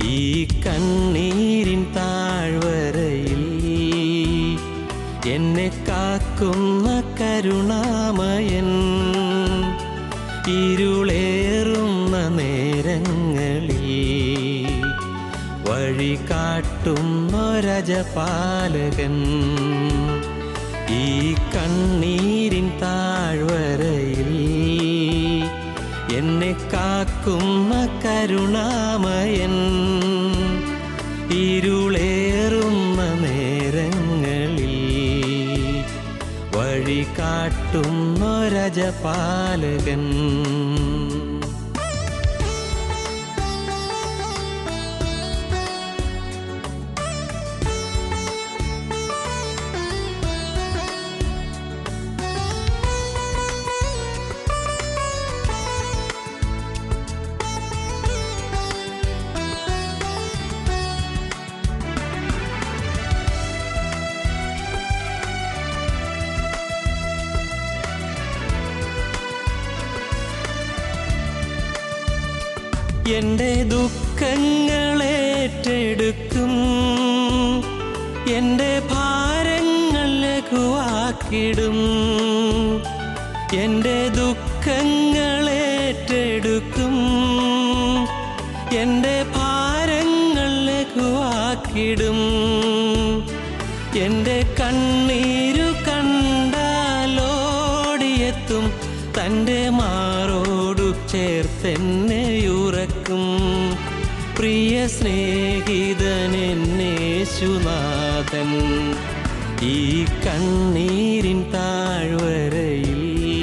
ഈ കണ്ണീരിൻ താഴ്വരയിൽ എന്നെ കാക്കുന്ന കരുണാമയൻ ഇരുളേറുന്ന നേരങ്ങളിൽ വഴി കാട്ടുന്നൊരജപാലകൻ ഈ കണ്ണീരിൻ താഴ്വരയിൽ എന്നെ കാക്കുന്ന കരുണാമയൻ ഇരുളേറുന്ന നേരങ്ങളിൽ വഴി കാട്ടുന്നൊരജപാലകൻ എന്റെ ദുഃഖങ്ങളേറ്റെടുക്കും എന്റെ ഭാരങ്ങൾ ലഘുവാക്കിടും എന്റെ ദുഃഖങ്ങളേറ്റെടുക്കും എന്റെ ഭാരങ്ങൾ ലഘുവാക്കിടും എന്റെ കണ്ണീരു കണ്ടാലോടിയെത്തും തൻ്റെ മാറോടു ചേർത്തെന്നെ ഉറക്കും പ്രിയ സ്നേഹിതൻ എന്നേശുനാഥൻ ഈ കണ്ണീരിൻ താഴ്വരയിൽ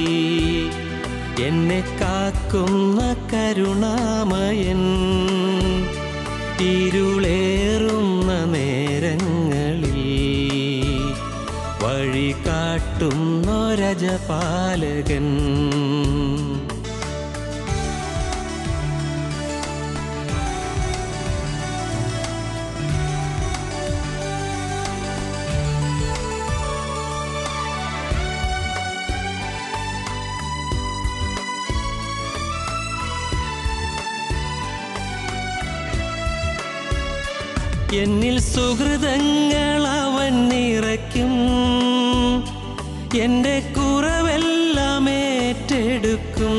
എന്നെ കാക്കുന്ന കരുണാമയൻ ഇരുളേറുന്ന നേരങ്ങളിൽ വഴി കാട്ടുന്നൊരജപാലകൻ എന്നിൽ സുഹൃതങ്ങൾ അവൻ നിറയ്ക്കും എൻ്റെ കുറവെല്ലാം ഏറ്റെടുക്കും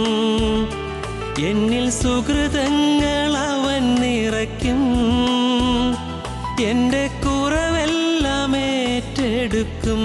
എന്നിൽ സുഹൃതങ്ങൾ അവൻ നിറയ്ക്കും എൻ്റെ കുറവെല്ലാം ഏറ്റെടുക്കും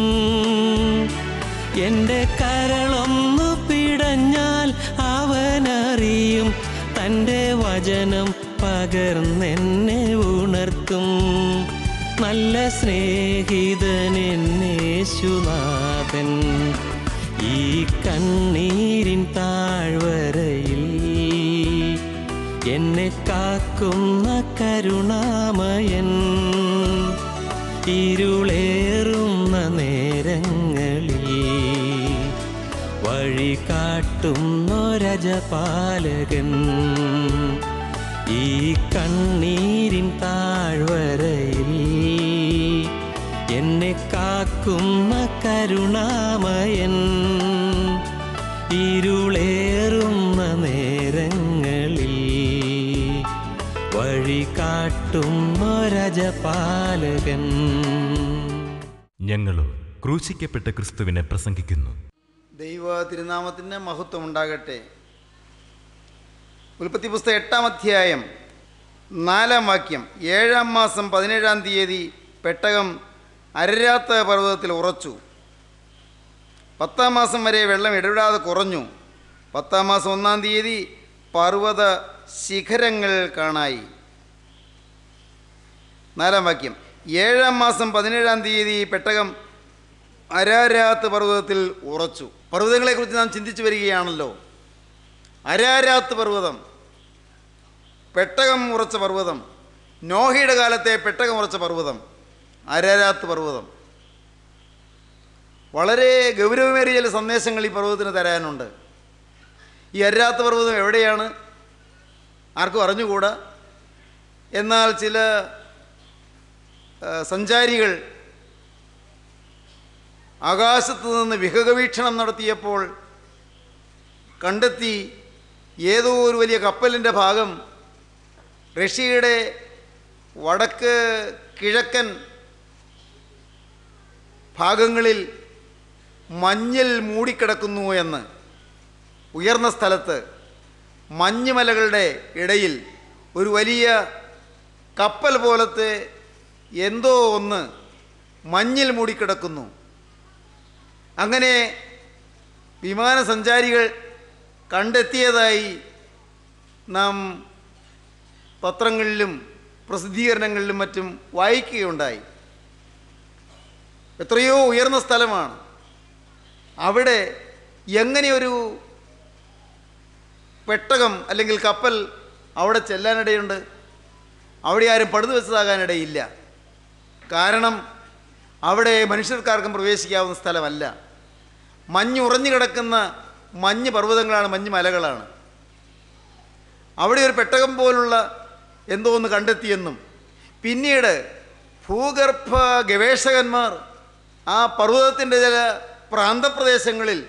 എൻ്റെ കരളൊന്നു പിടഞ്ഞാൽ അവനറിയും തൻ്റെ വചനം പകർന്നെന്നെ ഉണർത്തും നല്ല സ്നേഹിതൻ എന്നേശുനാഥൻ ഈ കണ്ണീരിൻ താഴ്വരയിൽ എന്നെ കാക്കുന്ന കരുണാമയൻ ഇരുളേറുന്ന നേരങ്ങളിൽ വഴി കാട്ടുന്നൊരജപാലകൻ ഈ കണ്ണീരിൻ താഴ്വരയിൽ എന്നെ കാക്കുന്ന കരുണാമയൻ ഇരുളേറുന്ന നേരങ്ങളിൽ വഴി കാട്ടുന്നൊരജപാലകൻ ഞങ്ങളോ ക്രൂശിക്കപ്പെട്ട ക്രിസ്തുവിനെ പ്രസംഗിക്കുന്നു ദൈവ തിരുനാമത്തിന് മഹത്വം ഉണ്ടാകട്ടെ ഉൽപ്പത്തി പുസ്തകം എട്ടാം അധ്യായം നാലാം വാക്യം ഏഴാം മാസം പതിനേഴാം തീയതി പെട്ടകം അരരാത്ത പർവ്വതത്തിൽ ഉറച്ചു പത്താം മാസം വരെ വെള്ളം ഇടവിടാതെ കുറഞ്ഞു പത്താം മാസം ഒന്നാം തീയതി പർവ്വത ശിഖരങ്ങൾ കാണായി നാലാം വാക്യം ഏഴാം മാസം പതിനേഴാം തീയതി പെട്ടകം അരാരാത്ത് പർവ്വതത്തിൽ ഉറച്ചു പർവ്വതങ്ങളെക്കുറിച്ച് നാം ചിന്തിച്ചു വരികയാണല്ലോ അരാരാത്ത് പർവ്വതം പെട്ടകം ഉറച്ച പർവ്വതം നോഹയുടെ കാലത്തെ പെട്ടകം ഉറച്ച പർവ്വതം അരാരാത്ത് പർവ്വതം വളരെ ഗൗരവമേറിയ ചില സന്ദേശങ്ങൾ ഈ പർവ്വതത്തിന് തരാനുണ്ട് ഈ അരാത്ത് പർവ്വതം എവിടെയാണ് ആർക്കും അറിഞ്ഞുകൂടാ എന്നാൽ ചില ആ, സഞ്ചാരികൾ ആകാശത്ത് നിന്ന് വിഹകവീക്ഷണം നടത്തിയപ്പോൾ കണ്ടെത്തി ഏതോ ഒരു വലിയ കപ്പലിൻ്റെ ഭാഗം റഷ്യയുടെ വടക്ക് കിഴക്കൻ ഭാഗങ്ങളിൽ മഞ്ഞിൽ മൂടിക്കിടക്കുന്നു എന്ന് ഉയർന്ന സ്ഥലത്ത് മഞ്ഞുമലകളുടെ ഇടയിൽ ഒരു വലിയ കപ്പൽ പോലത്തെ എന്തോ ഒന്ന് മഞ്ഞിൽ മൂടിക്കിടക്കുന്നു അങ്ങനെ വിമാനസഞ്ചാരികൾ കണ്ടെത്തിയതായി നാം പത്രങ്ങളിലും പ്രസിദ്ധീകരണങ്ങളിലും മറ്റും വായിക്കുകയുണ്ടായി എത്രയോ ഉയർന്ന സ്ഥലമാണ് അവിടെ എങ്ങനെയൊരു പെട്ടകം അല്ലെങ്കിൽ കപ്പൽ അവിടെ ചെല്ലാനിടയുണ്ട് അവിടെ ആരും പടുതു വെച്ചതാകാനിടയില്ല കാരണം അവിടെ മനുഷ്യർക്കാർക്കും പ്രവേശിക്കാവുന്ന സ്ഥലമല്ല മഞ്ഞ് ഉറഞ്ഞു കിടക്കുന്ന മഞ്ഞ് പർവ്വതങ്ങളാണ് മഞ്ഞ് മലകളാണ് അവിടെ ഒരു പെട്ടകം പോലുള്ള എന്തോ ഒന്ന് കണ്ടെത്തിയെന്നും പിന്നീട് ഭൂഗർഭ ഗവേഷകന്മാർ ആ പർവ്വതത്തിൻ്റെ ചില പ്രാന്തപ്രദേശങ്ങളിൽ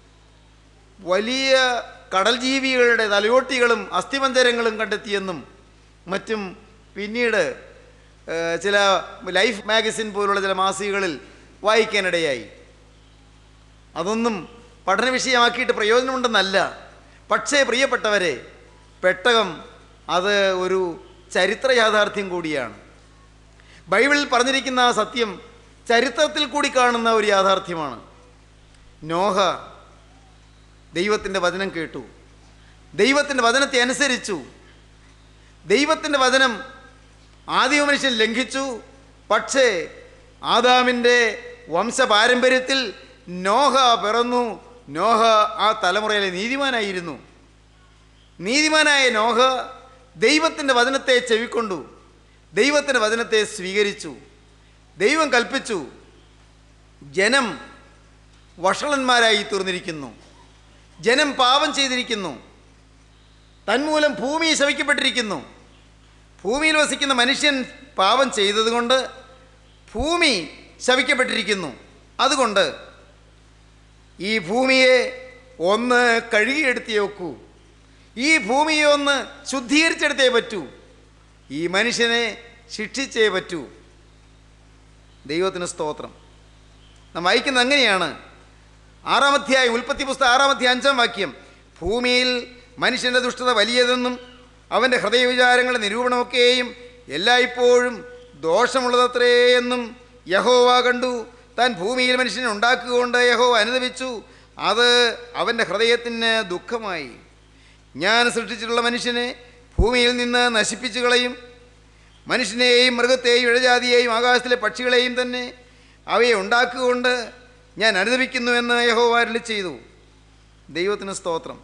വലിയ കടൽ ജീവികളുടെ തലയോട്ടികളും അസ്ഥിമഞ്ജരങ്ങളും കണ്ടെത്തിയെന്നും മറ്റും പിന്നീട് ഏഹ്, ചില ലൈഫ് മാഗസിൻ പോലുള്ള ചില മാസികകളിൽ വായിക്കാനിടയായി അതൊന്നും പഠന വിഷയമാക്കിയിട്ട് പ്രയോജനമുണ്ടെന്നല്ല പക്ഷേ പ്രിയപ്പെട്ടവരെ പെട്ടകം അത് ഒരു ചരിത്ര യാഥാർത്ഥ്യം കൂടിയാണ് ബൈബിളിൽ പറഞ്ഞിരിക്കുന്ന ആ സത്യം ചരിത്രത്തിൽ കൂടി കാണുന്ന ഒരു യാഥാർത്ഥ്യമാണ് നോഹ ദൈവത്തിൻ്റെ വചനം കേട്ടു ദൈവത്തിൻ്റെ വചനത്തെ അനുസരിച്ചു ദൈവത്തിൻ്റെ വചനം ആദിമ മനുഷ്യൻ ലംഘിച്ചു പക്ഷേ ആദാമിൻ്റെ വംശപാരമ്പര്യത്തിൽ നോഹ പിറന്നു നോഹ ആ തലമുറയിലെ നീതിമാനായിരുന്നു നീതിമാനായ നോഹ ദൈവത്തിൻ്റെ വചനത്തെ ചെവിക്കൊണ്ടു ദൈവത്തിൻ്റെ വചനത്തെ സ്വീകരിച്ചു ദൈവം കൽപ്പിച്ചു ജനം വഷളന്മാരായി തീർന്നിരിക്കുന്നു ജനം പാപം ചെയ്തിരിക്കുന്നു തന്മൂലം ഭൂമി ശവിക്കപ്പെട്ടിരിക്കുന്നു ഭൂമിയിൽ വസിക്കുന്ന മനുഷ്യൻ പാപം ചെയ്തതുകൊണ്ട് ഭൂമി ശവിക്കപ്പെട്ടിരിക്കുന്നു അതുകൊണ്ട് ഈ ഭൂമിയെ ഒന്ന് കഴുകിയെടുത്തേ വെക്കൂ ഈ ഭൂമിയെ ഒന്ന് ശുദ്ധീകരിച്ചെടുത്തേ പറ്റൂ ഈ മനുഷ്യനെ ശിക്ഷിച്ചേ പറ്റൂ ദൈവത്തിന് സ്തോത്രം നാം വായിക്കുന്നത് അങ്ങനെയാണ് ആറാം അധ്യായം ഉൽപ്പത്തി പുസ്തകം ആറാം അധ്യായം അഞ്ചാം വാക്യം ഭൂമിയിൽ മനുഷ്യൻ്റെ ദുഷ്ടത വലിയതെന്നും അവൻ്റെ ഹൃദയവിചാരങ്ങളുടെ നിരൂപണമൊക്കെയും എല്ലായ്പ്പോഴും ദോഷമുള്ളതത്രേ എന്നും യഹോവ കണ്ടു താൻ ഭൂമിയിൽ മനുഷ്യനെ ഉണ്ടാക്കുകൊണ്ട് യഹോവ അനുദപിച്ചു അത് അവൻ്റെ ഹൃദയത്തിന് ദുഃഖമായി ഞാൻ സൃഷ്ടിച്ചിട്ടുള്ള മനുഷ്യനെ ഭൂമിയിൽ നിന്ന് നശിപ്പിച്ചു കളയും മനുഷ്യനെയും മൃഗത്തെയും ഇഴജാതിയെയും ആകാശത്തിലെ പക്ഷികളെയും തന്നെ അവയെ ഉണ്ടാക്കുകൊണ്ട് ഞാൻ അനുദപിക്കുന്നുവെന്ന് യഹോവ അരുളി ചെയ്തു ദൈവത്തിന് സ്തോത്രം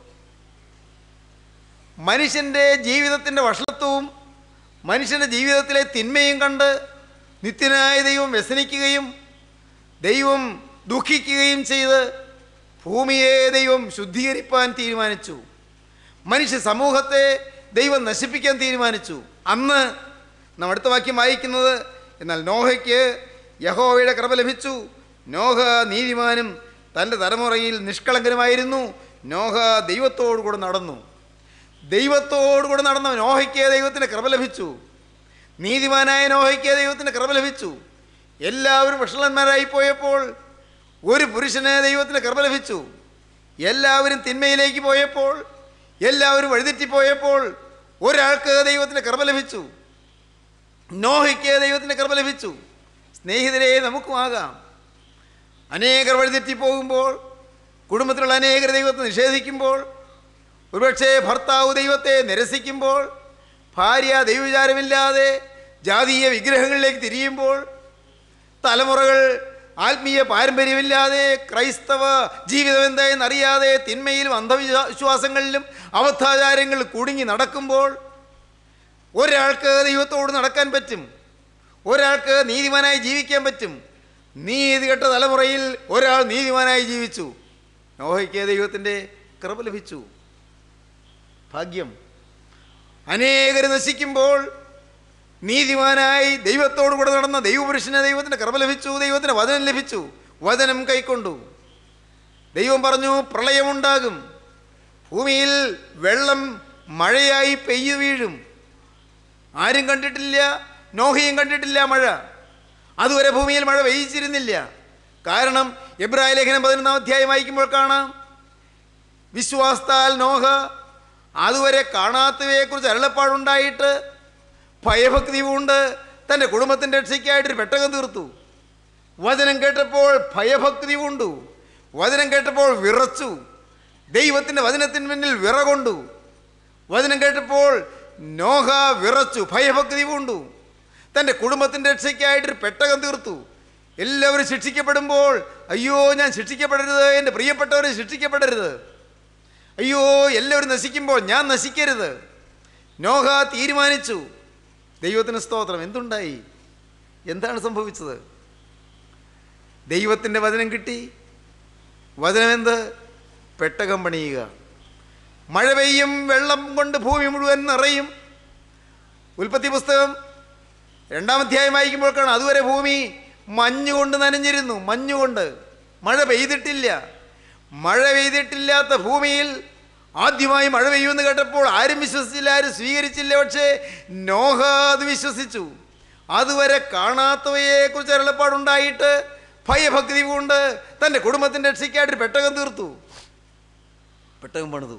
മനുഷ്യൻ്റെ ജീവിതത്തിൻ്റെ വഷളത്വവും മനുഷ്യൻ്റെ ജീവിതത്തിലെ തിന്മയും കണ്ട് നിത്യനായ ദൈവം വ്യസനിക്കുകയും ദൈവം ദുഃഖിക്കുകയും ചെയ്ത് ഭൂമിയെ ദൈവം ശുദ്ധീകരിപ്പാൻ തീരുമാനിച്ചു മനുഷ്യ സമൂഹത്തെ ദൈവം നശിപ്പിക്കാൻ തീരുമാനിച്ചു അന്ന് നാം അടുത്ത വാക്യം വായിക്കുന്നത് എന്നാൽ നോഹയ്ക്ക് യഹോവയുടെ കൃപ ലഭിച്ചു നോഹ നീതിമാനും തൻ്റെ തലമുറയിൽ നിഷ്കളങ്കനുമായിരുന്നു നോഹ ദൈവത്തോടു കൂടെ നടന്നു ദൈവത്തോടു കൂടെ നടന്ന നോഹയ്ക്ക് ദൈവത്തിന് കൃപ ലഭിച്ചു നീതിമാനായ നോഹയ്ക്ക് ദൈവത്തിന് കൃപ ലഭിച്ചു എല്ലാവരും വഷളന്മാരായി പോയപ്പോൾ ഒരു പുരുഷന് ദൈവത്തിന് കൃപ ലഭിച്ചു എല്ലാവരും തിന്മയിലേക്ക് പോയപ്പോൾ എല്ലാവരും വഴിതെറ്റിപ്പോയപ്പോൾ ഒരാൾക്ക് ദൈവത്തിന് കൃപ ലഭിച്ചു നോഹയ്ക്ക് ദൈവത്തിന് കൃപ ലഭിച്ചു സ്നേഹിതരെ നമുക്കുമാകാം അനേകർ വഴിതെറ്റിപ്പോകുമ്പോൾ കുടുംബത്തിലുള്ള അനേകർ ദൈവത്തെ നിഷേധിക്കുമ്പോൾ ഒരുപക്ഷെ ഭർത്താവ് ദൈവത്തെ നിരസിക്കുമ്പോൾ ഭാര്യ ദൈവവിചാരമില്ലാതെ ജാതീയ വിഗ്രഹങ്ങളിലേക്ക് തിരിയുമ്പോൾ തലമുറകൾ ആത്മീയ പാരമ്പര്യമില്ലാതെ ക്രൈസ്തവ ജീവിതം എന്തായെന്ന് അറിയാതെ തിന്മയിലും അന്ധവിശ്വാസങ്ങളിലും അബദ്ധാചാരങ്ങളിൽ കുടുങ്ങി നടക്കുമ്പോൾ ഒരാൾക്ക് ദൈവത്തോട് നടക്കാൻ പറ്റും ഒരാൾക്ക് നീതിമാനായി ജീവിക്കാൻ പറ്റും നീതി കെട്ട തലമുറയിൽ ഒരാൾ നീതിമാനായി ജീവിച്ചു നോഹയ്ക്ക് ദൈവത്തിൻ്റെ കൃപ ലഭിച്ചു ഭാഗ്യം അനേകർ നശിക്കുമ്പോൾ നീതിമാനായി ദൈവത്തോടു കൂടെ നടന്ന ദൈവപുരുഷന് ദൈവത്തിൻ്റെ കൃപ ലഭിച്ചു ദൈവത്തിന് വചനം ലഭിച്ചു വചനം കൈക്കൊണ്ടു ദൈവം പറഞ്ഞു പ്രളയമുണ്ടാകും ഭൂമിയിൽ വെള്ളം മഴയായി പെയ്തു വീഴും ആരും കണ്ടിട്ടില്ല നോഹയും കണ്ടിട്ടില്ല മഴ അതുവരെ ഭൂമിയിൽ മഴ പെയ്യിച്ചിരുന്നില്ല കാരണം എബ്രാഹിം ലേഖനം പതിനൊന്നാം അധ്യായം വായിക്കുമ്പോൾ കാണാം വിശ്വാസത്താൽ നോഹ അതുവരെ കാണാത്തവയെക്കുറിച്ച് അരുളപ്പാടുണ്ടായിട്ട് ഭയഭക്തി കൊണ്ട് തൻ്റെ കുടുംബത്തിൻ്റെ രക്ഷയ്ക്കായിട്ടൊരു പെട്ടകം തീർത്തു വചനം കേട്ടപ്പോൾ ഭയഭക്തി കൊണ്ടു വചനം കേട്ടപ്പോൾ വിറച്ചു ദൈവത്തിൻ്റെ വചനത്തിന് മുന്നിൽ വിറകൊണ്ടു വചനം കേട്ടപ്പോൾ നോഹ വിറച്ചു ഭയഭക്തി കൊണ്ടു തൻ്റെ കുടുംബത്തിൻ്റെ രക്ഷയ്ക്കായിട്ടൊരു പെട്ടകം തീർത്തു എല്ലാവരും ശിക്ഷിക്കപ്പെടുമ്പോൾ അയ്യോ ഞാൻ ശിക്ഷിക്കപ്പെടരുത് എൻ്റെ പ്രിയപ്പെട്ടവർ ശിക്ഷിക്കപ്പെടരുത് അയ്യോ എല്ലാവരും നശിക്കുമ്പോൾ ഞാൻ നശിക്കരുത് നോഹ തീരുമാനിച്ചു ദൈവത്തിന് സ്തോത്രം എന്തുണ്ടായി എന്താണ് സംഭവിച്ചത് ദൈവത്തിൻ്റെ വചനം കിട്ടി വചനം എന്ത് പെട്ടകം പണിയുക മഴ പെയ്യും വെള്ളം കൊണ്ട് ഭൂമി മുഴുവൻ നിറയും ഉൽപ്പത്തി പുസ്തകം രണ്ടാം അധ്യായം വായിക്കുമ്പോൾ കാണാം അതുവരെ ഭൂമി മഞ്ഞുകൊണ്ട് നനഞ്ഞിരുന്നു മഞ്ഞുകൊണ്ട് മഴ പെയ്തിട്ടില്ല മഴ പെയ്തിട്ടില്ലാത്ത ഭൂമിയിൽ ആദ്യമായി മഴ പെയ്യുമെന്ന് കേട്ടപ്പോൾ ആരും വിശ്വസിച്ചില്ല ആരും സ്വീകരിച്ചില്ല പക്ഷേ നോഹ അത് വിശ്വസിച്ചു അതുവരെ കാണാത്തവയെക്കുറിച്ച് അരുളപ്പാടുണ്ടായിട്ട് ഭയഭക്തി കൊണ്ട് തൻ്റെ കുടുംബത്തിൻ്റെ രക്ഷയ്ക്കായിട്ട് ഒരു പെട്ടകം തീർത്തു പെട്ടകം പണിതു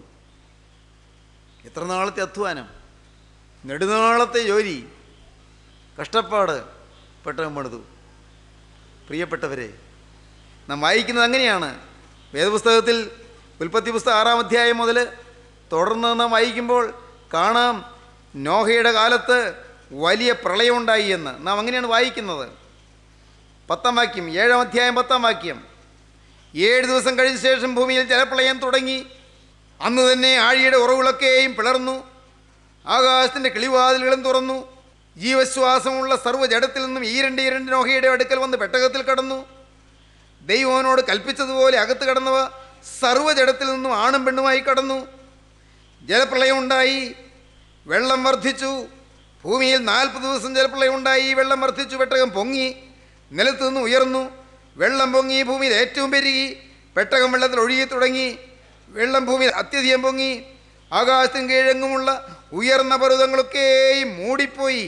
എത്ര നാളത്തെ അധ്വാനം നെടുനാളത്തെ ജോലി കഷ്ടപ്പാട് പെട്ടകം പണിതു പ്രിയപ്പെട്ടവരെ നാം വായിക്കുന്നത് അങ്ങനെയാണ് വേദപുസ്തകത്തിൽ ഉൽപ്പത്തി പുസ്തകം ആറാം അധ്യായം മുതൽ തുടർന്ന് നാം വായിക്കുമ്പോൾ കാണാം നോഹയുടെ കാലത്ത് വലിയ പ്രളയമുണ്ടായി എന്ന് നാം അങ്ങനെയാണ് വായിക്കുന്നത് പത്താം വാക്യം ഏഴാം അധ്യായം പത്താം വാക്യം ഏഴ് ദിവസം കഴിഞ്ഞ ശേഷം ഭൂമിയിൽ ജലപ്രളയം തുടങ്ങി അന്ന് തന്നെ ആഴിയുടെ ഉറവുകളൊക്കെയും പിളർന്നു ആകാശത്തിൻ്റെ കിളിവാതിലുകളും തുറന്നു ജീവശ്വാസമുള്ള സർവ്വജടത്തിൽ നിന്നും ഈരണ്ട് ഈരണ്ട് നോഹയുടെ അടുക്കൽ വന്ന് പെട്ടകത്തിൽ കടന്നു ദൈവവനോട് കൽപ്പിച്ചതുപോലെ അകത്ത് കടന്നവ സർവ്വജടത്തിൽ നിന്നും ആണും പെണ്ണുമായി കടന്നു ജലപ്രളയം ഉണ്ടായി വെള്ളം വർദ്ധിച്ചു ഭൂമിയിൽ നാൽപ്പത് ദിവസം ജലപ്രളയം ഉണ്ടായി വെള്ളം വർദ്ധിച്ചു പെട്ടകം പൊങ്ങി നിലത്തു നിന്ന് ഉയർന്നു വെള്ളം പൊങ്ങി ഭൂമിയിൽ ഏറ്റവും പെരുകി പെട്ടകം വെള്ളത്തിൽ ഒഴുകി തുടങ്ങി വെള്ളം ഭൂമിയിൽ അത്യധികം പൊങ്ങി ആകാശത്തിന് കീഴെങ്ങുമുള്ള ഉയർന്ന പർവ്വതങ്ങളൊക്കെയും മൂടിപ്പോയി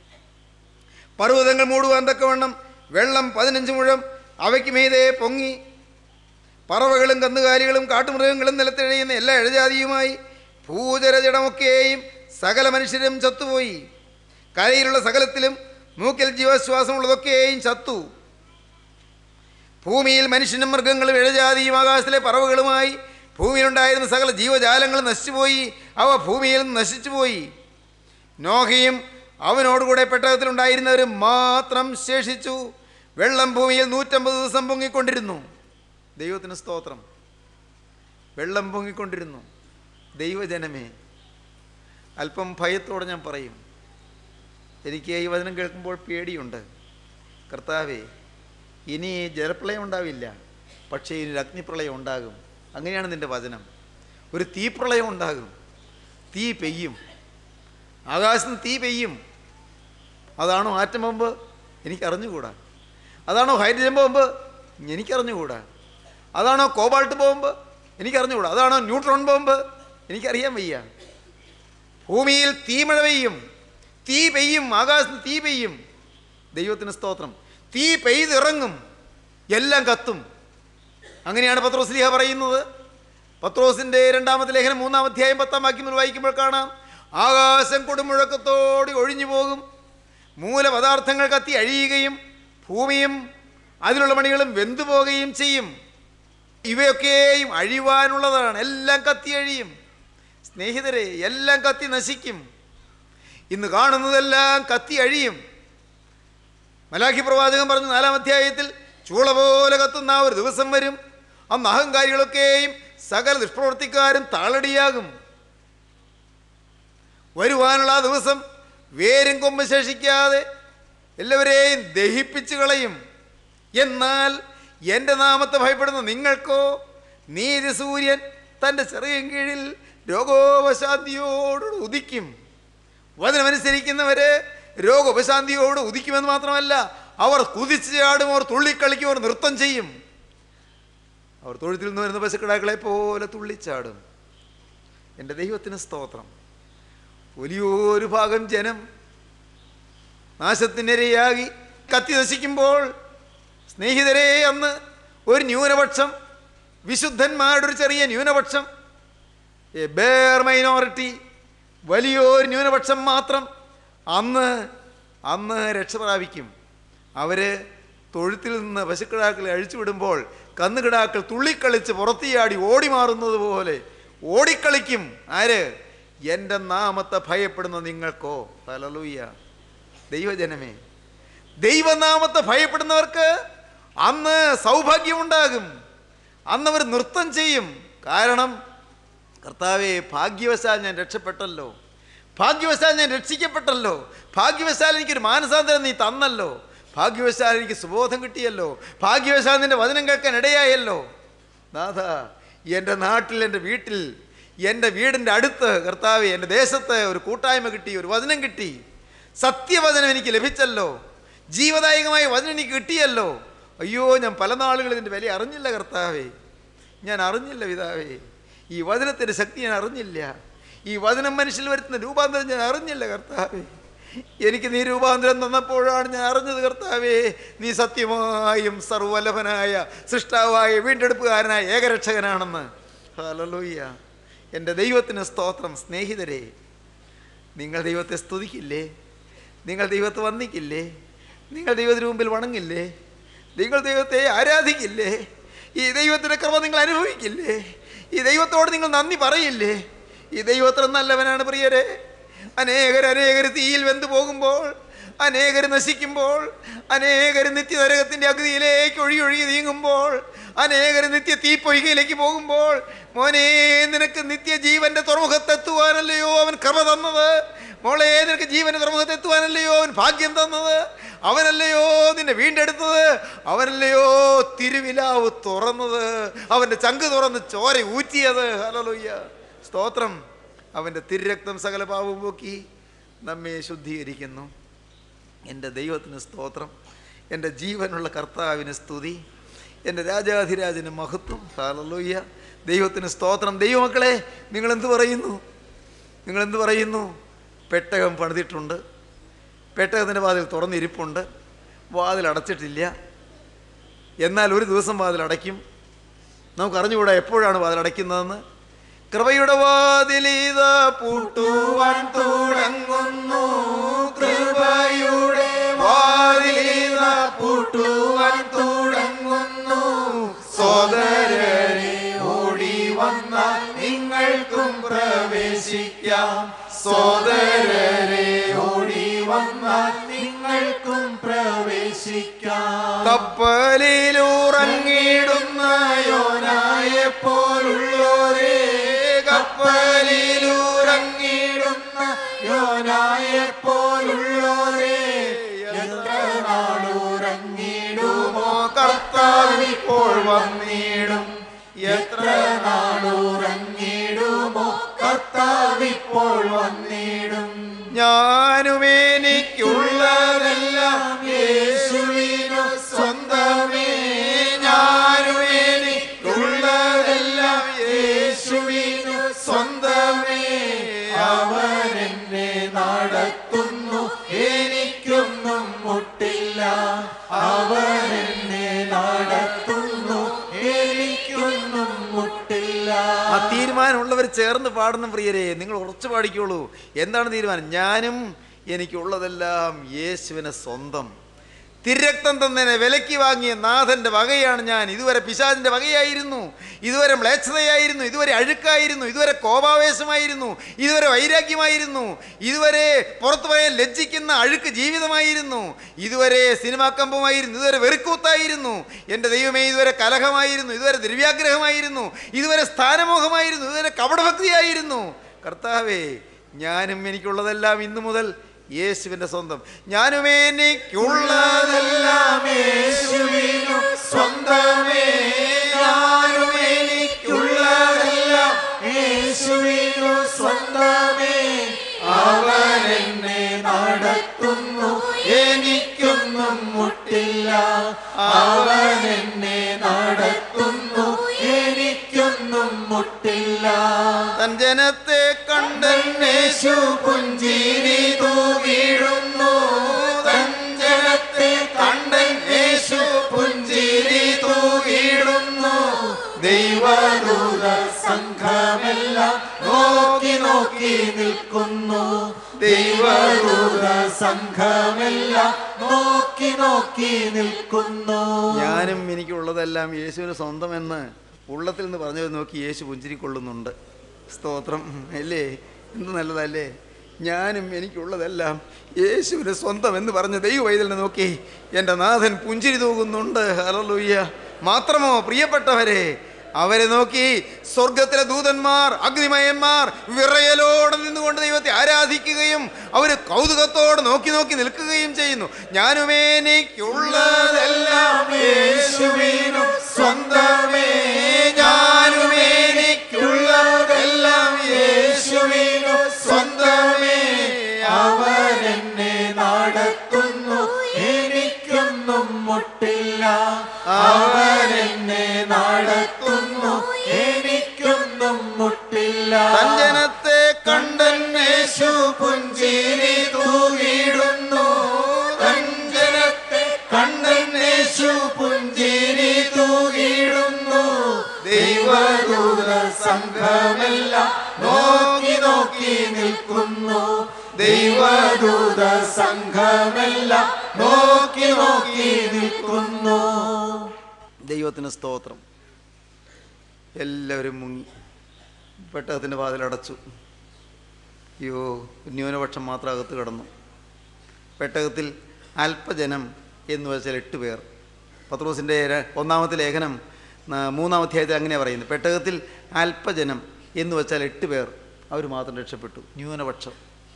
പർവ്വതങ്ങൾ മൂടുവാൻ തക്കവണ്ണം വെള്ളം പതിനഞ്ച് മുഴം അവയ്ക്ക് മീതെ പൊങ്ങി പറവകളും കന്നുകാലികളും കാട്ടുമൃഗങ്ങളും നിലത്തിഴയുന്ന എല്ലാ ഇഴജാതിയുമായി ഭൂചരജടമൊക്കെയും സകല മനുഷ്യരും ചത്തുപോയി കരയിലുള്ള സകലത്തിലും മൂക്കിൽ ജീവശ്വാസമുള്ളതൊക്കെയും ചത്തു ഭൂമിയിൽ മനുഷ്യനും മൃഗങ്ങളും ഇഴജാതിയും ആകാശത്തിലെ പറവുകളുമായി ഭൂമിയിലുണ്ടായിരുന്ന സകല ജീവജാലങ്ങളും നശിച്ചുപോയി അവ ഭൂമിയിൽ നിന്ന് നശിച്ചുപോയി നോഹയും അവനോടുകൂടെ പെട്ടകത്തിലുണ്ടായിരുന്നവരും മാത്രം ശേഷിച്ചു വെള്ളം ഭൂമിയിൽ നൂറ്റമ്പത് ദിവസം പൊങ്ങിക്കൊണ്ടിരുന്നു ദൈവത്തിന് സ്തോത്രം വെള്ളം പൊങ്ങിക്കൊണ്ടിരുന്നു ദൈവജനമേ അല്പം ഭയത്തോടെ ഞാൻ പറയും എനിക്ക് ഈ വചനം കേൾക്കുമ്പോൾ പേടിയുണ്ട് കർത്താവേ ഇനി ജലപ്രളയം ഉണ്ടാവില്ല പക്ഷേ ഇനി ഒരു അഗ്നിപ്രളയം ഉണ്ടാകും അങ്ങനെയാണ് നിൻ്റെ വചനം ഒരു തീപ്രളയം ഉണ്ടാകും തീ പെയ്യും ആകാശത്ത് തീ പെയ്യും അതാണോ ആറ്റം ബോംബ് എനിക്കറിഞ്ഞുകൂടാ അതാണോ ഹൈഡ്രജൻ ബോംബ് എനിക്കറിഞ്ഞുകൂടാ അതാണോ കോബാൾട്ട് ബോംബ് എനിക്കറിഞ്ഞുകൂടാ അതാണോ ന്യൂട്രോൺ ബോംബ് എനിക്കറിയാൻ വയ്യ ഭൂമിയിൽ തീമഴ പെയ്യും തീ പെയ്യും ആകാശത്ത് തീ പെയ്യും ദൈവത്തിന് സ്തോത്രം തീ പെയ്തിറങ്ങും എല്ലാം കത്തും അങ്ങനെയാണ് പത്രോസ് ലീഹ പറയുന്നത് പത്രോസിൻ്റെ രണ്ടാമത്തെ ലേഖനം മൂന്നാം അധ്യായം പത്താം വാക്യം മുതൽ വായിക്കുമ്പോൾ കാണാം ആകാശം കൊടുമുഴക്കത്തോടെ ഒഴിഞ്ഞു പോകും മൂലപദാർത്ഥങ്ങൾ കത്തി അഴിയുകയും ഭൂമിയും അതിലുള്ള മണികളും വെന്തുപോകുകയും ചെയ്യും ഇവയൊക്കെയും അഴിവാനുള്ളതാണ് എല്ലാം കത്തി അഴിയും സ്നേഹിതരെ എല്ലാം കത്തി നശിക്കും ഇന്ന് കാണുന്നതെല്ലാം കത്തി അഴിയും മലാഖി പ്രവാചകൻ പറഞ്ഞു നാലാം അധ്യായത്തിൽ ചൂള പോലെ കത്തുന്ന ആ ഒരു ദിവസം വരും അന്ന് അഹങ്കാരികളൊക്കെയും സകല ദുഷ്പ്രവർത്തിക്കാരും താളടിയാകും വരുവാനുള്ള ആ ദിവസം വേരും കൊമ്പ് ശേഷിക്കാതെ എല്ലാവരെയും ദഹിപ്പിച്ചു കളയും എന്നാൽ എൻ്റെ നാമത്തെ ഭയപ്പെടുന്ന നിങ്ങൾക്കോ നീതി സൂര്യൻ തൻ്റെ ചെറിയ കീഴിൽ രോഗോപശാന്തിയോട് ഉദിക്കും വചനമനുസരിക്കുന്നവരെ രോഗോപശാന്തിയോട് ഉദിക്കുമെന്ന് മാത്രമല്ല അവർ കുതിച്ച് ചാടും അവർ തുള്ളിക്കളിക്കും അവർ നൃത്തം ചെയ്യും അവർ തൊഴുത്തിൽ നിന്ന് വരുന്ന പശുക്കിടാക്കളെ പോലെ തുള്ളിച്ചാടും എൻ്റെ ദൈവത്തിന് സ്തോത്രം വലിയൊരു ഭാഗം ജനം നാശത്തിനിരയാകി കത്തി നശിക്കുമ്പോൾ സ്നേഹിതരെ അന്ന് ഒരു ന്യൂനപക്ഷം വിശുദ്ധന്മാരുടെ ഒരു ചെറിയ ന്യൂനപക്ഷം എ ബേർ മൈനോറിറ്റി വലിയൊരു ന്യൂനപക്ഷം മാത്രം അന്ന് അന്ന് രക്ഷ പ്രാപിക്കും അവർ തൊഴുത്തിൽ നിന്ന് പശുക്കിടാക്കളെ അഴിച്ചുവിടുമ്പോൾ കന്നുകിടാക്കൾ തുള്ളിക്കളിച്ച് പുറത്തിയാടി ഓടി മാറുന്നത് പോലെ ഓടിക്കളിക്കും ആര് എൻ്റെ നാമത്തെ ഭയപ്പെടുന്ന നിങ്ങൾക്കോ തലലൂയ ദൈവജനമേ ദൈവനാമത്തെ ഭയപ്പെടുന്നവർക്ക് അന്ന് സൗഭാഗ്യമുണ്ടാകും അന്ന് അവർ നൃത്തം ചെയ്യും കാരണം കർത്താവെ ഭാഗ്യവശാൽ ഞാൻ രക്ഷപ്പെട്ടല്ലോ ഭാഗ്യവശാൽ ഞാൻ രക്ഷിക്കപ്പെട്ടല്ലോ ഭാഗ്യവശാൽ എനിക്കൊരു മാനസാന്തരം നീ തന്നല്ലോ ഭാഗ്യവശാൽ എനിക്ക് സുബോധം കിട്ടിയല്ലോ ഭാഗ്യവശാൽ നിന്റെ വചനം കേൾക്കാൻ ഇടയായല്ലോ നാഥ എൻ്റെ നാട്ടിൽ എൻ്റെ വീട്ടിൽ എൻ്റെ വീടിൻ്റെ അടുത്ത് കർത്താവെ എൻ്റെ ദേശത്ത് ഒരു കൂട്ടായ്മ കിട്ടി ഒരു വചനം കിട്ടി സത്യവചനം എനിക്ക് ലഭിച്ചല്ലോ ജീവദായകമായ വചനം എനിക്ക് കിട്ടിയല്ലോ അയ്യോ ഞാൻ പല നാളുകൾ ഇതിൻ്റെ വില അറിഞ്ഞില്ല കർത്താവേ ഞാൻ അറിഞ്ഞില്ല പിതാവേ ഈ വചനത്തിൻ്റെ ശക്തി ഞാൻ അറിഞ്ഞില്ല ഈ വചനം മനുഷ്യൽ വരുത്തുന്ന രൂപാന്തരം ഞാൻ അറിഞ്ഞില്ല കർത്താവേ എനിക്ക് നീ രൂപാന്തരം തന്നപ്പോഴാണ് ഞാൻ അറിഞ്ഞത് കർത്താവേ നീ സത്യമായും സർവലഭനായ സൃഷ്ടാവായ വീണ്ടെടുപ്പുകാരനായ ഏകരക്ഷകനാണെന്ന് ഹല്ലേലൂയ എൻ്റെ ദൈവത്തിന് സ്തോത്രം സ്നേഹിതരെ നിങ്ങൾ ദൈവത്തെ സ്തുതിക്കില്ലേ നിങ്ങൾ ദൈവത്തെ വന്ദിക്കില്ലേ നിങ്ങൾ ദൈവത്തിന് മുമ്പിൽ വണങ്ങില്ലേ നിങ്ങൾ ദൈവത്തെ ആരാധിക്കില്ലേ ഈ ദൈവത്തിൻ്റെ കൃപ നിങ്ങൾ അനുഭവിക്കില്ലേ ഈ ദൈവത്തോട് നിങ്ങൾ നന്ദി പറയില്ലേ ഈ ദൈവത്ര നല്ലവനാണ് പ്രിയരെ അനേകർ അനേകർ തീയിൽ വെന്തു പോകുമ്പോൾ അനേകർ നശിക്കുമ്പോൾ അനേകർ നിത്യനരകത്തിൻ്റെ അഗതിയിലേക്ക് ഒഴി ഒഴുകി നീങ്ങുമ്പോൾ അനേകർ നിത്യ തീപ്പൊയ്കയിലേക്ക് പോകുമ്പോൾ മോനെ നിനക്ക് നിത്യജീവന്റെ തുറമുഖത്തെത്തുവാനല്ലയോ അവൻ കൃപ തന്നത് മോളെ നിനക്ക് ജീവന്റെ തുറമുഖത്തെത്തുവാനല്ലയോ അവൻ ഭാഗ്യം തന്നത് അവനല്ലയോ നിന്നെ വീണ്ടെടുത്തത് അവനല്ലയോ തിരുവിലാവ് തുറന്നത് അവൻ്റെ ചങ്ക് തുറന്ന് ചോര ഊറ്റിയത് ഹലലോയ്യ സ്തോത്രം അവൻ്റെ തിരുരക്തം സകല പാവവും പോക്കി നമ്മെ ശുദ്ധീകരിക്കുന്നു എൻ്റെ ദൈവത്തിന് സ്തോത്രം എൻ്റെ ജീവനുള്ള കർത്താവിന് സ്തുതി എൻ്റെ രാജാധിരാജന് മഹത്വം ഹാലലോയ്യ ദൈവത്തിന് സ്തോത്രം ദൈവമക്കളെ നിങ്ങളെന്ത് പറയുന്നു നിങ്ങളെന്ത് പറയുന്നു പെട്ടകം പണിതിട്ടുണ്ട് പെട്ടകത്തിൻ്റെ വാതിൽ തുറന്നിരിപ്പുണ്ട് വാതിൽ അടച്ചിട്ടില്ല എന്നാൽ ഒരു ദിവസം വാതിൽ അടയ്ക്കും നമുക്ക് അറിഞ്ഞുകൂടാ എപ്പോഴാണ് വാതിൽ അടയ്ക്കുന്നതെന്ന് കൃപയുടെ വാതിലിത പൂട്ടുവാൻ തുടങ്ങുന്നു കൃപയുടെ വാതിലിത പൂട്ടുവാൻ തുടങ്ങുന്നു സോദരരെ ഓടി വന്ന നിങ്ങൾക്കും പ്രവേശിക്കാം സോദരരെ ഓടി വന്ന നിങ്ങൾക്കും പ്രവേശിക്കാം കപ്പലിലുറങ്ങിടുന്ന യോനായെ പോലുള്ളോരേ കപ്പലിലുറങ്ങിടുന്ന യോനായെ പോലുള്ളോരേ എത്ര നാളുറങ്ങിടുമോ കർത്താവ് ഇപ്പോൾ വന്നിടും എത്ര നാളുറങ്ങിടുമോ കർത്താവ് ഇപ്പോൾ വന്നിടും ഞാനും എനിക്കുള്ളതെല്ലാം യേശുവിനു സ്വന്തമേ ഞാനും എനിക്കുള്ളതെല്ലാം യേശുവിനു സ്വന്തമേ അവൻ എന്നെ നടത്തുന്നു എനിക്കൊന്നും മുട്ടില്ല അവൻ എന്നെ നടത്തുന്നു എനിക്കൊന്നും മുട്ടില്ല ആ തീരുമാനമുള്ളവർ ചേർന്ന് പാടുന്ന പ്രിയരെ നിങ്ങൾ ഉറച്ചു പാടിക്കോളൂ എന്താണ് തീരുമാനം ഞാനും എനിക്കുള്ളതെല്ലാം യേശുവിന് സ്വന്തം തിരക്തം തന്നതിനെ വിലയ്ക്ക് വാങ്ങിയ നാഥൻ്റെ വകയാണ് ഞാൻ ഇതുവരെ പിശാചിൻ്റെ വകയായിരുന്നു ഇതുവരെ മ്ലേച്ഛതയായിരുന്നു ഇതുവരെ അഴുക്കായിരുന്നു ഇതുവരെ കോപാവേശമായിരുന്നു ഇതുവരെ വൈരാഗ്യമായിരുന്നു ഇതുവരെ പുറത്തു പറയാൻ ലജ്ജിക്കുന്ന അഴുക്ക് ജീവിതമായിരുന്നു ഇതുവരെ സിനിമാ കമ്പമായിരുന്നു ഇതുവരെ വെറുക്കൂത്തായിരുന്നു എൻ്റെ ദൈവമേ ഇതുവരെ കലഹമായിരുന്നു ഇതുവരെ ദ്രവ്യാഗ്രഹമായിരുന്നു ഇതുവരെ സ്ഥാനമോഹമായിരുന്നു ഇതുവരെ കപടഭക്തിയായിരുന്നു കർത്താവേ ഞാനും എനിക്കുള്ളതെല്ലാം ഇന്നു മുതൽ യേശുവിൻ്റെ സ്വന്തം ഞാനും എനിക്കുള്ളതെല്ലാം യേശുവിനു സ്വന്തമേ ഞാനും എനിക്കുള്ളതെല്ലാം യേശുവിനു സ്വന്തമേ അവൻ എന്നെ നടത്തുന്നു എനിക്കൊന്നും മുട്ടില്ല അവൻ എന്നെ നടത്തുന്നു എനിക്കൊന്നും മുട്ടില്ല തൻ ജനത്തെ കണ്ടന്നേശു പുഞ്ചിരി തൂകിടുന്നു തൻ നോക്കി നിൽക്കുന്നു ദൈവദൂത സംഘമെല്ലാം നോക്കി നോക്കി നിൽക്കുന്നു ഞാനും എനിക്കുള്ളതെല്ലാം യേശുവിന് സ്വന്തമെന്ന് ഉള്ളത്തിൽ നിന്ന് പറഞ്ഞത് നോക്കി യേശു പുഞ്ചിരിക്കൊള്ളുന്നുണ്ട് സ്തോത്രം അല്ലേ എന്ത് നല്ലതല്ലേ ഞാനും എനിക്കുള്ളതെല്ലാം യേശുവിന് സ്വന്തം എന്ന് പറഞ്ഞ ദൈവവൈതലിനെ നോക്കി എൻ്റെ നാഥൻ പുഞ്ചിരി തൂകുന്നുണ്ട് ഹലലൂയ്യ മാത്രമോ പ്രിയപ്പെട്ടവരെ അവരെ നോക്കി സ്വർഗത്തിലെ ദൂതന്മാർ അഗ്നിമയന്മാർ വിറയലോടെ നിന്നുകൊണ്ട് ദൈവത്തെ ആരാധിക്കുകയും അവർ കൗതുകത്തോടെ നോക്കി നോക്കി നിൽക്കുകയും ചെയ്യുന്നു ഞാനും എനിക്കുള്ളതെല്ലാം യേശുവിനു സ്വന്തമേ ഞാനും എനിക്കുള്ളതെല്ലാം യേശുവിനു സ്വന്തമേ അവൻ എന്നെ നടത്തുന്നു എനിക്കൊന്നും മുട്ടില്ല അവൻ എന്നെ നടത്തുന്നു എനിക്കൊന്നും മുട്ടില്ല സഞ്ജനത്തെ കണ്ടന്നേശു പുഞ്ചിരി തൂകിടുന്നു കഞ്ചനത്തെ കണ്ടന്നേശു പുഞ്ചിരി തൂകിടുന്നു ദൈവദൂത സംഘമെല്ലാം നോക്കി നോക്കി നിൽക്കുന്നു ദൈവദൂത സംഘമെല്ലാം നോക്കി നോക്കി നിൽക്കുന്നു ദൈവത്തിന് സ്തോത്രം എല്ലാവരും മുങ്ങി പെട്ടകത്തിൻ്റെ വാതിലടച്ചു അയ്യോ ന്യൂനപക്ഷം മാത്രം അകത്ത് കിടന്നു പെട്ടകത്തിൽ അല്പജനം എന്ന് വെച്ചാൽ എട്ട് പേർ പത്രോസിൻ്റെ ര- ഒന്നാമത്തെ ലേഖനം ന- മൂന്നാം അധ്യായത്തിൽ അങ്ങനെയാണ് പറയുന്നത് പെട്ടകത്തിൽ അല്പജനം എന്ന് വെച്ചാൽ എട്ട് പേർ അവർ മാത്രം രക്ഷപ്പെട്ടു ന്യൂനപക്ഷം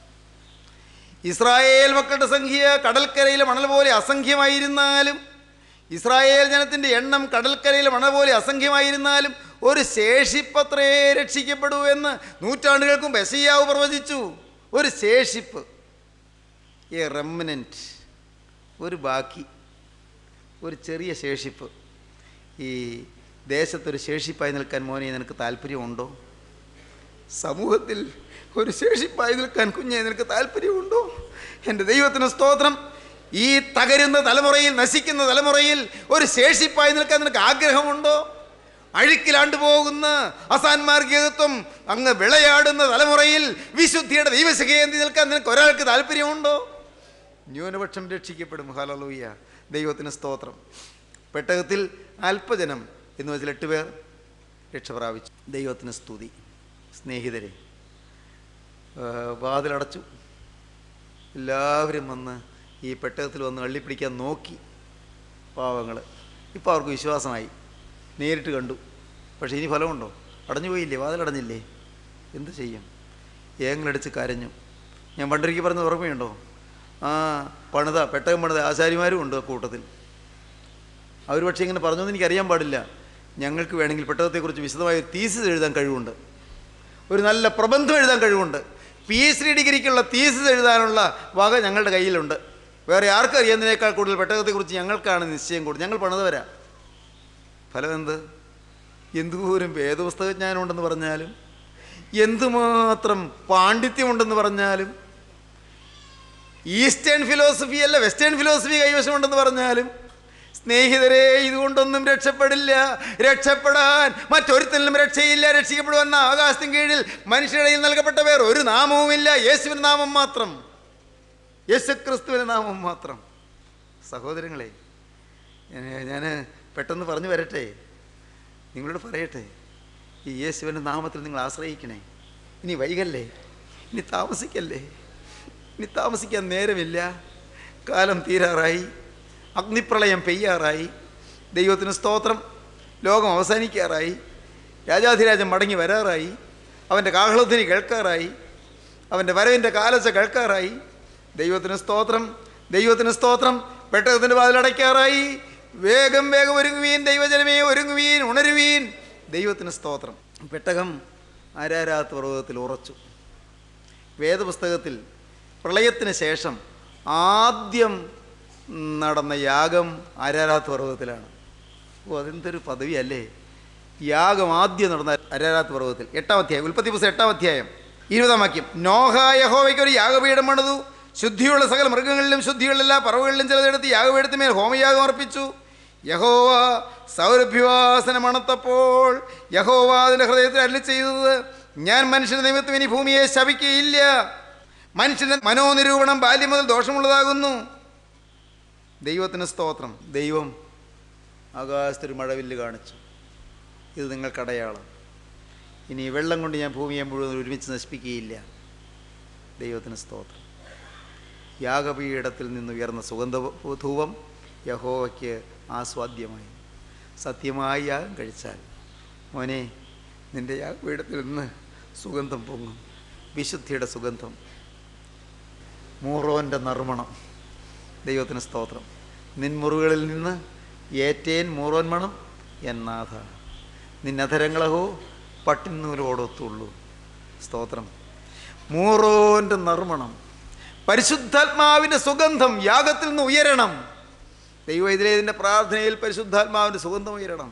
ഇസ്രായേൽ മക്കളുടെ സംഖ്യ കടൽക്കരയിലെ മണൽ പോലെ അസംഖ്യമായിരുന്നാലും ഇസ്രായേൽ ജനത്തിൻ്റെ എണ്ണം കടൽക്കരയിലെ മണൽ പോലെ അസംഖ്യമായിരുന്നാലും ഒരു ശേഷിപ്പത്രേ രക്ഷിക്കപ്പെടൂ എന്ന് നൂറ്റാണ്ടുകൾക്കും ബെസയ്യാവ് പ്രവചിച്ചു ഒരു ശേഷിപ്പ് എ റെമനൻറ്റ് ഒരു ബാക്കി ഒരു ചെറിയ ശേഷിപ്പ് ഈ ദേശത്തൊരു ശേഷിപ്പായി നിൽക്കാൻ മോനെ നിനക്ക് താല്പര്യമുണ്ടോ സമൂഹത്തിൽ ഒരു ശേഷിപ്പായി നിൽക്കാൻ കുഞ്ഞെ നിനക്ക് താല്പര്യമുണ്ടോ എൻ്റെ ദൈവത്തിന് സ്തോത്രം ഈ തകരുന്ന തലമുറയിൽ നശിക്കുന്ന തലമുറയിൽ ഒരു ശേഷിപ്പായി നിൽക്കാൻ നിനക്ക് ആഗ്രഹമുണ്ടോ അഴുക്കിലാണ്ട് പോകുന്ന അസാൻമാർഗികത്വം അങ്ങ് വിളയാടുന്ന തലമുറയിൽ വിശുദ്ധിയുടെ ദൈവശകേന്തി നിൽക്കാൻ നിനക്ക് ഒരാൾക്ക് താല്പര്യമുണ്ടോ ന്യൂനപക്ഷം രക്ഷിക്കപ്പെടും ഹലലൂയ ദൈവത്തിന് സ്തോത്രം പെട്ടകത്തിൽ അല്പജനം എന്ന് വെച്ചാൽ എട്ട് പേർ രക്ഷ പ്രാപിച്ചു ദൈവത്തിന് സ്തുതി സ്നേഹിതരെ ആ, വാതിലടച്ചു എല്ലാവരും വന്ന് ഈ പെട്ടകത്തിൽ വന്ന് അള്ളിപ്പിടിക്കാൻ നോക്കി പാവങ്ങൾ ഇപ്പോൾ അവർക്ക് വിശ്വാസമായി നേരിട്ട് കണ്ടു പക്ഷേ ഇനി ഫലമുണ്ടോ അടഞ്ഞു പോയില്ലേ വാതിലടഞ്ഞില്ലേ എന്ത് ചെയ്യും ഏങ്ങളടിച്ച് കരഞ്ഞു ഞാൻ പണ്ടൊരിക്കൽ പറഞ്ഞത് ഓർമ്മയുണ്ടോ ആ പണിത പെട്ടകം പണിത ആശാരിമാരും ഉണ്ട് ആ കൂട്ടത്തിൽ അവർ പക്ഷേ ഇങ്ങനെ പറഞ്ഞൊന്നും എനിക്കറിയാൻ പാടില്ല ഞങ്ങൾക്ക് വേണമെങ്കിൽ പെട്ടകത്തെക്കുറിച്ച് വിശദമായ ഒരു തീസിസ് എഴുതാൻ കഴിവുണ്ട് ഒരു നല്ല പ്രബന്ധം എഴുതാൻ കഴിവുണ്ട് പി എച്ച് ഡി ഡിഗ്രിക്കുള്ള തീസിസ് എഴുതാനുള്ള വക ഞങ്ങളുടെ കയ്യിലുണ്ട് വേറെ ആർക്കും അറിയുന്നതിനേക്കാൾ കൂടുതൽ പെട്ടകത്തെക്കുറിച്ച് ഞങ്ങൾക്കാണ് നിശ്ചയം കൂടുതൽ ഞങ്ങൾ പണിതവരാ ഫലം എന്ത് എന്തോരം വേദപുസ്തകജ്ഞാനം ഉണ്ടെന്ന് പറഞ്ഞാലും എന്തുമാത്രം പാണ്ഡിത്യമുണ്ടെന്ന് പറഞ്ഞാലും ഈസ്റ്റേൺ ഫിലോസഫി അല്ല വെസ്റ്റേൺ ഫിലോസഫി കൈവശമുണ്ടെന്ന് പറഞ്ഞാലും സ്നേഹിതരെ ഇതുകൊണ്ടൊന്നും രക്ഷപ്പെടില്ല രക്ഷപ്പെടാൻ മറ്റൊരുത്തലിനും രക്ഷയില്ല രക്ഷിക്കപ്പെടുവെന്ന ആകാശത്തിന് കീഴിൽ മനുഷ്യരിടയിൽ നൽകപ്പെട്ട വേറെ ഒരു നാമവുമില്ല യേശുവിൻ്റെ നാമം മാത്രം യേശുക്രിസ്തുവിൻ്റെ നാമം മാത്രം സഹോദരങ്ങളെ ഞാൻ പെട്ടെന്ന് പറഞ്ഞു വരട്ടെ നിങ്ങളോട് പറയട്ടെ ഈ യേശുവിൻ്റെ നാമത്തിൽ നിങ്ങൾ ആശ്രയിക്കണേ ഇനി വൈകല്ലേ ഇനി താമസിക്കല്ലേ ഇനി താമസിക്കാൻ നേരമില്ല കാലം തീരാറായി അഗ്നിപ്രളയം പെയ്യാറായി ദൈവത്തിന് സ്തോത്രം ലോകം അവസാനിക്കാറായി രാജാധിരാജൻ മടങ്ങി വരാറായി അവൻ്റെ കാഹളധ്വനി കേൾക്കാറായി അവൻ്റെ വരവിൻ്റെ കാലച്ച കേൾക്കാറായി ദൈവത്തിന് സ്തോത്രം ദൈവത്തിന് സ്തോത്രം പെട്ടകത്തിൻ്റെ വാതിലടയ്ക്കാറായി വേഗം വേഗം ഒരുങ്ങുവീൻ ദൈവജനമേ ഒരുങ്ങുവീൻ ഉണരുവീൻ ദൈവത്തിന് സ്തോത്രം പെട്ടകം ആരാരാത്ത് പർവ്വതത്തിൽ ഉറച്ചു വേദപുസ്തകത്തിൽ പ്രളയത്തിന് ശേഷം ആദ്യം നടന്ന യാഗം ആരാരാത്ത് പർവ്വതത്തിലാണ് ഓ അതെന്തൊരു പദവിയല്ലേ യാഗം ആദ്യം നടന്ന അരാരാത്ത് പർവ്വതത്തിൽ എട്ടാം അധ്യായം ഉൽപ്പത്തി പുസ്തകം എട്ടാം അധ്യായം ഇരുപതാം വാക്യം നോഹ യഹോവയ്ക്ക് ഒരു യാഗപീഠം പണിതു ശുദ്ധിയുള്ള സകല മൃഗങ്ങളിലും ശുദ്ധിയുള്ള എല്ലാ പറവുകളിലും ചിലതെടുത്ത് യാഗപീഠത്തിന്മേൽ ഹോമയാഗം അർപ്പിച്ചു യഹോവ സൗരഭ്യവാസന മണത്തപ്പോൾ യഹോവ അതിൻ്റെ ഹൃദയത്തിൽ അല്ലി ചെയ്തത് ഞാൻ മനുഷ്യന്റെ നിമിത്തം ഇനി ഭൂമിയെ ശപിക്കുകയില്ല മനുഷ്യന്റെ മനോനിരൂപണം ബാല്യം മുതൽ ദോഷമുള്ളതാകുന്നു ദൈവത്തിന് സ്തോത്രം ദൈവം ആകാശത്തൊരു മഴവില്ല് കാണിച്ചു ഇത് നിങ്ങൾക്കടയാളം ഇനി ഈ വെള്ളം കൊണ്ട് ഞാൻ ഭൂമിയെ മുഴുവൻ ഒരുമിച്ച് നശിപ്പിക്കുകയില്ല ദൈവത്തിന് സ്തോത്രം യാഗപീഠത്തിൽ നിന്ന് ഉയർന്ന സുഗന്ധ ധൂപം യഹോവയ്ക്ക് ആസ്വാദ്യമായി സത്യമായി യാഗം കഴിച്ചാൽ മോനെ നിന്റെ യാഗപീഠത്തിൽ നിന്ന് സുഗന്ധം പൊങ്ങും വിശുദ്ധിയുടെ സുഗന്ധം മൂറോൻ്റെ നറുമണം ദൈവത്തിന് സ്തോത്രം നിൻമുറികളിൽ നിന്ന് ഏറ്റേൻ മൂറോൻ മണം എന്നാഥ നിന്നധരങ്ങളഹോ പട്ടിന്നൂലോടൊത്തുള്ളൂ സ്തോത്രം മൂറോൻ്റെ നറുമണം പരിശുദ്ധാത്മാവിൻ്റെ സുഗന്ധം യാഗത്തിൽ നിന്ന് ഉയരണം ദൈവം ഇതിലേതിൻ്റെ പ്രാർത്ഥനയിൽ പരിശുദ്ധാത്മാവിൻ്റെ സുഗന്ധം ഉയരണം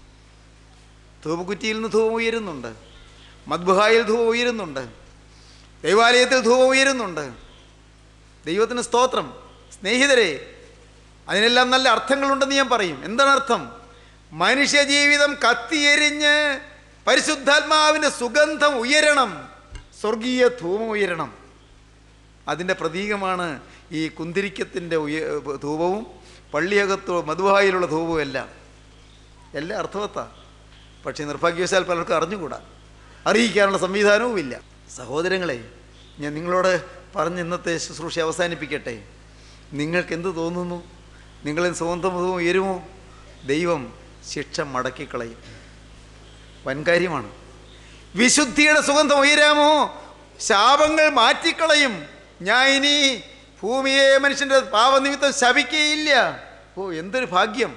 ധൂപക്കുറ്റിയിൽ നിന്ന് ധൂപം ഉയരുന്നുണ്ട് മദ്ബുഹായിൽ ധൂപം ഉയരുന്നുണ്ട് ദൈവാലയത്തിൽ ധൂപം ഉയരുന്നുണ്ട് ദൈവത്തിന് സ്തോത്രം സ്നേഹിതരെ അതിനെല്ലാം നല്ല അർത്ഥങ്ങളുണ്ടെന്ന് ഞാൻ പറയും എന്താണ് അർത്ഥം മനുഷ്യജീവിതം കത്തിയെരിഞ്ഞ് പരിശുദ്ധാത്മാവിൻ്റെ സുഗന്ധം ഉയരണം സ്വർഗീയ ധൂമം ഉയരണം അതിൻ്റെ പ്രതീകമാണ് ഈ കുന്തിരിക്കത്തിൻ്റെ ഉയ ധൂപവും പള്ളിയകത്തോ മധുവായിലുള്ള ധൂപവും എല്ലാം എല്ലാം അർത്ഥവത്താ പക്ഷേ നിർഭാഗ്യവശാൽ പലർക്കും അറിഞ്ഞുകൂടാ അറിയിക്കാനുള്ള സംവിധാനവും ഇല്ല സഹോദരങ്ങളെ ഞാൻ നിങ്ങളോട് പറഞ്ഞ് ഇന്നത്തെ ശുശ്രൂഷ അവസാനിപ്പിക്കട്ടെ നിങ്ങൾക്ക് എന്ത് തോന്നുന്നു നിങ്ങളിൽ സ്വന്തമതവും ഉയരുമോ ദൈവം ശിക്ഷ മടക്കിക്കളയും വൻകാര്യമാണ് വിശുദ്ധിയുടെ സുഗന്ധം ഉയരാമോ ശാപങ്ങൾ മാറ്റിക്കളയും ഞാൻ ഇനി ഭൂമിയെ മനുഷ്യൻ്റെ പാപനിമിത്തം ശപിക്കുകയില്ല ഓ എന്തൊരു ഭാഗ്യം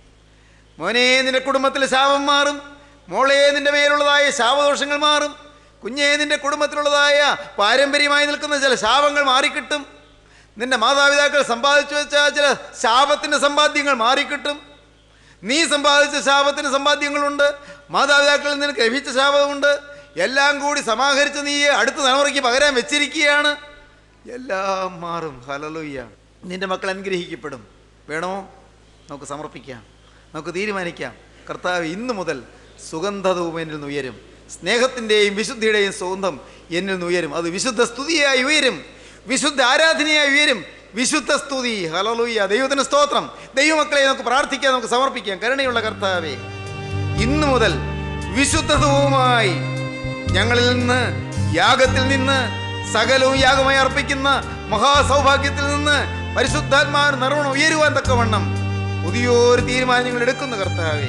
മോനെ നിന്റെ കുടുംബത്തിലെ ശാപം മാറും മോളെ നിന്റെ മേലുള്ളതായ ശാപദോഷങ്ങൾ മാറും കുഞ്ഞേ നിന്റെ കുടുംബത്തിലുള്ളതായ പാരമ്പര്യമായി നിൽക്കുന്ന ചില ശാപങ്ങൾ മാറിക്കിട്ടും നിന്റെ മാതാപിതാക്കൾ സമ്പാദിച്ചു വെച്ച ചില ശാപത്തിൻ്റെ സമ്പാദ്യങ്ങൾ മാറിക്കിട്ടും നീ സമ്പാദിച്ച ശാപത്തിന് സമ്പാദ്യങ്ങളുണ്ട് മാതാപിതാക്കളിൽ നിനക്ക് ലഭിച്ച ശാപമുണ്ട് എല്ലാം കൂടി സമാഹരിച്ച് നീ അടുത്ത തലമുറയ്ക്ക് പകരാൻ വെച്ചിരിക്കുകയാണ് എല്ലാം മാറും ഹലലുയ്യ നിന്റെ മക്കൾ അനുഗ്രഹിക്കപ്പെടും വേണമോ നമുക്ക് സമർപ്പിക്കാം നമുക്ക് തീരുമാനിക്കാം കർത്താവ് ഇന്നു മുതൽ സുഗന്ധധൂപം എന്നിൽ നിന്ന് ഉയരും സ്നേഹത്തിൻ്റെയും വിശുദ്ധിയുടെയും സുഗന്ധം എന്നിൽ നിന്ന് ഉയരും അത് വിശുദ്ധ സ്തുതിയായി ഉയരും വിശുദ്ധ ആരാധനയായി ഉയരും വിശുദ്ധ സ്തുതി ഹലലുയ്യ ദൈവത്തിന് സ്തോത്രം ദൈവമക്കളെ നമുക്ക് പ്രാർത്ഥിക്കാം നമുക്ക് സമർപ്പിക്കാം കരുണയുള്ള കർത്താവേ ഇന്നു മുതൽ വിശുദ്ധതവുമായി ഞങ്ങളിൽ നിന്ന് യാഗത്തിൽ നിന്ന് സകലവും യാഗമായി അർപ്പിക്കുന്ന മഹാസൗഭാഗ്യത്തിൽ നിന്ന് പരിശുദ്ധാത്മാവിന് നിർവണം ഉയരുവാൻ തക്കവണ്ണം പുതിയൊരു തീരുമാനം ഞങ്ങൾ എടുക്കുന്നു കർത്താവേ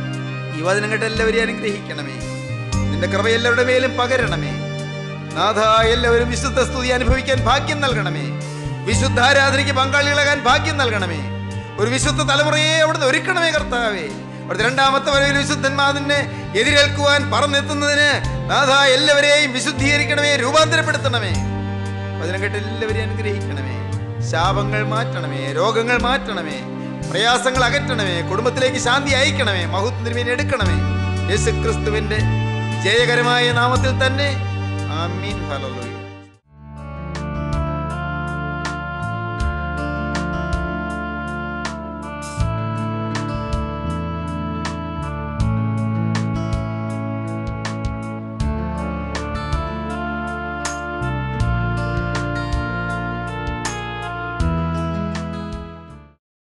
ഈ വചനം കേട്ട് എല്ലാവരെയും അനുഗ്രഹിക്കണമേ നിന്റെ കൃപ എല്ലാവരുടെ മേലും പകരണമേ നാഥ എല്ലാവരും വിശുദ്ധ സ്തുതി അനുഭവിക്കാൻ ഭാഗ്യം നൽകണമേ വിശുദ്ധ ആരാധനയ്ക്ക് പങ്കാളികളാകാൻ ഭാഗ്യം നൽകണമേ ഒരു വിശുദ്ധ തലമുറയെ അവിടുന്ന് ഒരുക്കണമേ കർത്താവേ അവിടുത്തെ രണ്ടാമത്തെ വരവിൽ വിശുദ്ധന്മാതിനെ എതിരേൽക്കുവാൻ പറന്നെത്തുന്നതിന് നാഥ എല്ലാവരെയും വിശുദ്ധീകരിക്കണമേ രൂപാന്തരപ്പെടുത്തണമേ വചനം കേട്ട് എല്ലാവരെയും അനുഗ്രഹിക്കണമേ ശാപങ്ങൾ മാറ്റണമേ രോഗങ്ങൾ മാറ്റണമേ പ്രയാസങ്ങൾ അകറ്റണമേ കുടുംബത്തിലേക്ക് ശാന്തി അയക്കണമേ മഹത്വത്തിന് എടുക്കണമേ യേശു ക്രിസ്തുവിന്റെ ജയകരമായ നാമത്തിൽ തന്നെ ആമീൻ ഹല്ലേലൂയ